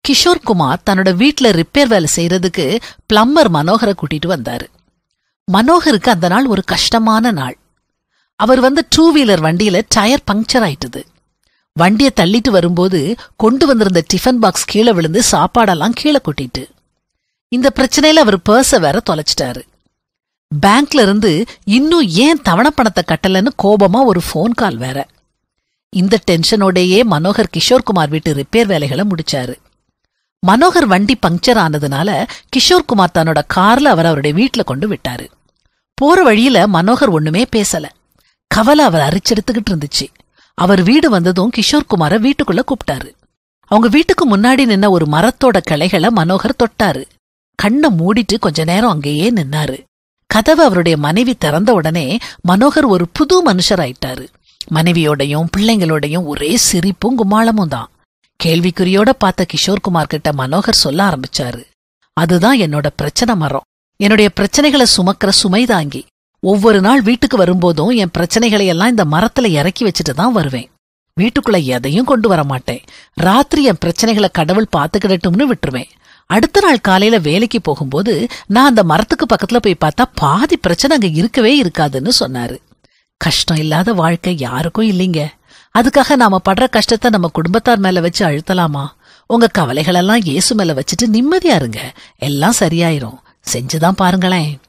கிஷோர் குமார் தன்னோட வீட்ல ரிப்பேர் வேலை செய்யறதுக்கு பிளம்பர் மனோகரை கூட்டிட்டு வந்தாரு மனோகருக்கு அந்த நாள் ஒரு கஷ்டமான நாள் அவர் வந்து டூ வீலர் வண்டியில டயர் பங்க்சர் ஆயிட்டுது வண்டியை தள்ளிட்டு வரும்போது கொண்டு வந்திருந்த டிஃபன் பாக்ஸ் கீழே விழுந்து சாப்பாடெல்லாம் கீழே கொட்டிட்டு இந்த பிரச்சனையில அவர் பர்ஸ வேற தொலைச்சிட்டாரு பேங்க்ல இருந்து இன்னும் ஏன் தவணை பணத்தை கட்டலன்னு கோபமா ஒரு ஃபோன் கால் வேற இந்த டென்ஷனோடயே மனோகர் கிஷோர்குமார் வீட்டு ரிப்பேர் வேலைகளை முடிச்சாரு மனோகர் வண்டி பங்க்சர் ஆனதுனால கிஷோர்குமார் தன்னோட கார்ல அவர் அவருடைய வீட்ல கொண்டு விட்டாரு போற வழியில மனோகர் ஒண்ணுமே பேசல கவலை அவர் அரிச்செடுத்துக்கிட்டு இருந்துச்சு அவர் வீடு வந்ததும் கிஷோர்குமார வீட்டுக்குள்ள கூப்பிட்டாரு அவங்க வீட்டுக்கு முன்னாடி நின்ன ஒரு மரத்தோட கிளைகளை மனோகர் தொட்டாரு கண்ணை மூடிட்டு கொஞ்ச நேரம் அங்கேயே நின்னாரு கதவை அவருடைய மனைவி திறந்த உடனே மனோகர் ஒரு புது மனுஷராயிட்டாரு மனைவியோடையும் பிள்ளைங்களோடையும் ஒரே சிரிப்பும் கும்மாளமும் தான் கேள்விக்குறியோட பார்த்த கிஷோர்குமார் கிட்ட மனோகர் சொல்ல ஆரம்பிச்சாரு அதுதான் என்னோட பிரச்சனை மரம் என்னுடைய பிரச்சனைகளை சுமக்கிற சுமை தாங்கி ஒவ்வொரு நாள் வீட்டுக்கு வரும்போதும் என் பிரச்சனைகளை எல்லாம் இந்த மரத்துல இறக்கி வச்சுட்டு தான் வருவேன் வீட்டுக்குள்ள எதையும் கொண்டு வர மாட்டேன் ராத்திரி என் பிரச்சனைகளை கடவுள் பாத்துக்கிடட்டும்னு விட்டுருவேன் அடுத்த நாள் காலையில வேலைக்கு போகும்போது நான் அந்த மரத்துக்கு பக்கத்துல போய் பார்த்தா பாதி பிரச்சனை அங்க இருக்கவே இருக்காதுன்னு சொன்னாரு கஷ்டம் இல்லாத வாழ்க்கை யாருக்கும் இல்லைங்க அதுக்காக நாம படுற கஷ்டத்தை நம்ம குடும்பத்தார் மேல வச்சு அழுத்தலாமா உங்க கவலைகளெல்லாம் இயேசு மேல வச்சுட்டு நிம்மதியா இருங்க எல்லாம் சரியாயிரும் செஞ்சுதான் பாருங்களேன்